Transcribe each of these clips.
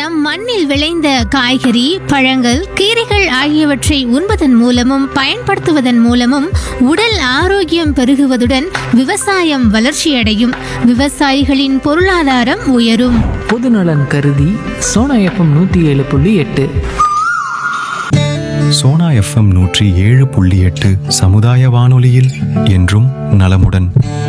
நம் மண்ணில் விளைந்த காய்கறி பழங்கள் கீரைகள் ஆகியவற்றை உண்பதன் மூலமும் பயன்படுத்துவதன் மூலமும் உடல் ஆரோக்கியம் பெருகுவதுடன் விவசாயம் வளர்ச்சியடையும் விவசாயிகளின் பொருளாதாரம் உயரும் பொதுநலன் கருதி சோனா எஃப்எம் நூற்றி ஏழு புள்ளி எட்டு சோனா எஃப்எம் நூற்றி ஏழு புள்ளி எட்டு சமுதாய வானொலியில் என்றும் நலமுடன்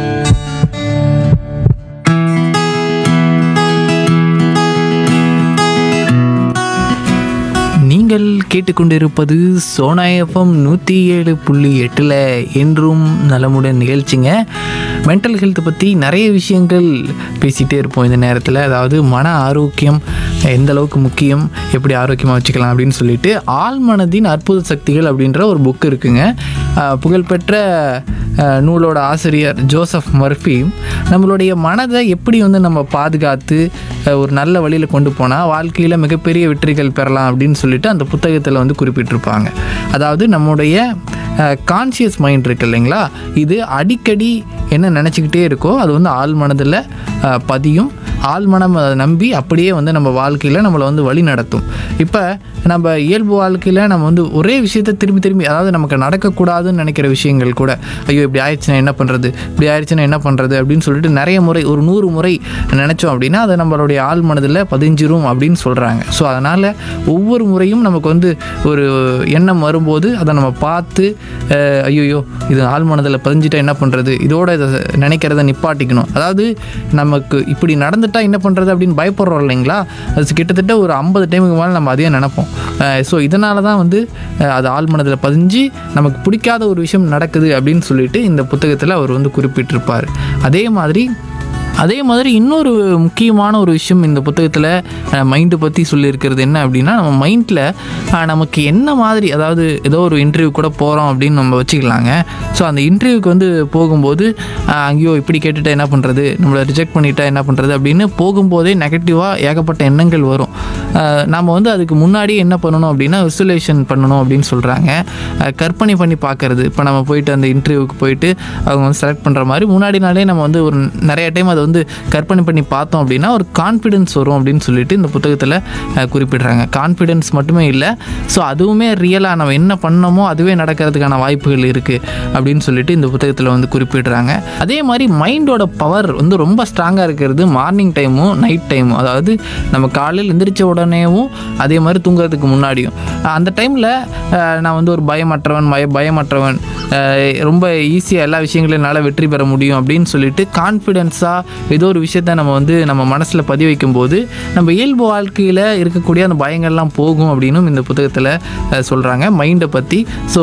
நீங்கள் கேட்டுக்கொண்டிருப்பது சோனா எஃப்எம் நூற்றி ஏழு புள்ளி எட்டில் என்றும் நலமுடன் நிகழ்ச்சிங்க மென்டல் ஹெல்த் பற்றி நிறைய விஷயங்கள் பேசிகிட்டே இருப்போம் இந்த நேரத்தில் அதாவது மன ஆரோக்கியம் எந்த அளவுக்கு முக்கியம் எப்படி ஆரோக்கியமாக வச்சுக்கலாம் அப்படின்னு சொல்லிட்டு ஆழ்மனதின் அற்புத சக்திகள் அப்படின்ற ஒரு புக் இருக்குங்க அஹ் புகழ்பெற்ற அஹ், நூலோட ஆசிரியர் ஜோசப் மர்ஃபி நம்மளுடைய மனதை எப்படி வந்து நம்ம பாதுகாத்து அஹ், ஒரு நல்ல வழியில் கொண்டு போனால் வாழ்க்கையில் மிகப்பெரிய வெற்றிகள் பெறலாம் அப்படின்னு சொல்லிட்டு அந்த புத்தகத்தில் வந்து குறிப்பிட்டிருப்பாங்க அதாவது நம்முடைய கான்ஷியஸ் மைண்ட் இருக்கு இல்லைங்களா இது அடிக்கடி என்ன நினச்சிக்கிட்டே இருக்கோ அது வந்து ஆழ் மனதில் அஹ், பதியும் ஆழ்மனம் அதை நம்பி அப்படியே வந்து நம்ம வாழ்க்கையில் நம்மளை வந்து வழி நடத்தும் இப்போ நம்ம இயல்பு வாழ்க்கையில் நம்ம வந்து ஒரே விஷயத்தை திரும்பி திரும்பி அதாவது நமக்கு நடக்கக்கூடாதுன்னு நினைக்கிற விஷயங்கள் கூட ஐயோ இப்படி ஆயிடுச்சுன்னா என்ன பண்ணுறது இப்படி ஆயிடுச்சுன்னா என்ன பண்ணுறது அப்படின்னு சொல்லிட்டு நிறைய முறை ஒரு நூறு முறை நினச்சோம் அப்படின்னா அதை நம்மளுடைய ஆழ் மனதில் பதிஞ்சிரும் அப்படின்னு சொல்கிறாங்க ஸோ அதனால் ஒவ்வொரு முறையும் நமக்கு வந்து ஒரு எண்ணம் வரும்போது அதை நம்ம பார்த்து அஹ், ஐயையோ இது ஆழ் மனதில் பதிஞ்சிட்டா என்ன பண்ணுறது இதோட இதை நினைக்கிறத நிப்பாட்டிக்கணும் அதாவது நமக்கு இப்படி நடந்துட்டா என்ன பண்ணுறது அப்படின்னு பயப்படுறோம் இல்லைங்களா அது கிட்டத்தட்ட ஒரு ஐம்பது டைமுக்கு மேலே நம்ம அதையே நினைப்போம் ஸோ இதனால தான் வந்து அஹ், அது ஆழ் மனதில் பதிஞ்சு நமக்கு பிடிக்காத ஒரு விஷயம் நடக்குது அப்படின்னு சொல்லிட்டு இந்த புத்தகத்தில் அவர் வந்து குறிப்பிட்டிருப்பார் அதே மாதிரி அதே மாதிரி இன்னொரு முக்கியமான ஒரு விஷயம் இந்த புத்தகத்தில் மைண்டு பற்றி சொல்லியிருக்கிறது என்ன அப்படின்னா நம்ம மைண்டில் நமக்கு என்ன மாதிரி அதாவது ஏதோ ஒரு இன்டர்வியூ கூட போகிறோம் அப்படின்னு நம்ம வச்சுக்கலாங்க ஸோ அந்த இன்டர்வியூக்கு வந்து போகும்போது அஹ், ஐயோ இப்படி கேட்டுட்டா என்ன பண்ணுறது நம்மளை ரிஜெக்ட் பண்ணிட்டா என்ன பண்ணுறது அப்படின்னு போகும்போதே நெகட்டிவாக ஏகப்பட்ட எண்ணங்கள் வரும் அஹ், நம்ம வந்து அதுக்கு முன்னாடி என்ன பண்ணணும் அப்படின்னா விசுவலேஷன் பண்ணணும் அப்படின்னு சொல்கிறாங்க கற்பனை பண்ணி பார்க்கறது இப்போ நம்ம போயிட்டு அந்த இன்டர்வியூக்கு போயிட்டு அவங்க வந்து செலக்ட் பண்ணுற மாதிரி முன்னாடி நாளே நம்ம வந்து ஒரு நிறைய டைம் அதை வந்து கற்பனை பண்ணி பார்த்தோம் அப்படின்னா ஒரு கான்ஃபிடென்ஸ் வரும் அப்படின்னு சொல்லிட்டு இந்த புத்தகத்தில் குறிப்பிடுறாங்க கான்ஃபிடென்ஸ் மட்டுமே இல்லை ஸோ அதுவுமே ரியலாக நம்ம என்ன பண்ணோமோ அதுவே நடக்கிறதுக்கான வாய்ப்புகள் இருக்குது அப்படின்னு சொல்லிட்டு இந்த புத்தகத்தில் வந்து குறிப்பிடுறாங்க அதே மாதிரி மைண்டோட பவர் வந்து ரொம்ப ஸ்ட்ராங்காக இருக்கிறது மார்னிங் டைமும் நைட் டைமும் அதாவது நம்ம காலையில் எந்திரிச்ச உடனேவும் அதே மாதிரி தூங்குறதுக்கு முன்னாடியும் அந்த டைமில் நான் வந்து ஒரு பயமற்றவன் பய பயமற்றவன் அஹ், ரொம்ப ஈஸியாக எல்லா விஷயங்களையும் என்னால் வெற்றி பெற முடியும் அப்படின்னு சொல்லிட்டு கான்ஃபிடென்ஸாக ஏதோ ஒரு விஷயத்த நம்ம வந்து நம்ம மனசில் பதிவு வைக்கும்போது நம்ம இயல்பு வாழ்க்கையில் இருக்கக்கூடிய அந்த பயங்கள்லாம் போகும் அப்படின்னும் இந்த புத்தகத்தில் சொல்கிறாங்க மைண்டை பற்றி ஸோ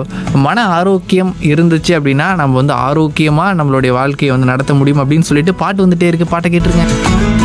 மன ஆரோக்கியம் இருந்துச்சு அப்படின்னா நம்ம வந்து ஆரோக்கியமாக நம்மளுடைய வாழ்க்கையை வந்து நடத்த முடியும் அப்படின்னு சொல்லிட்டு பாட்டு வந்துட்டே இருக்குது பாட்டை கேட்டுருங்க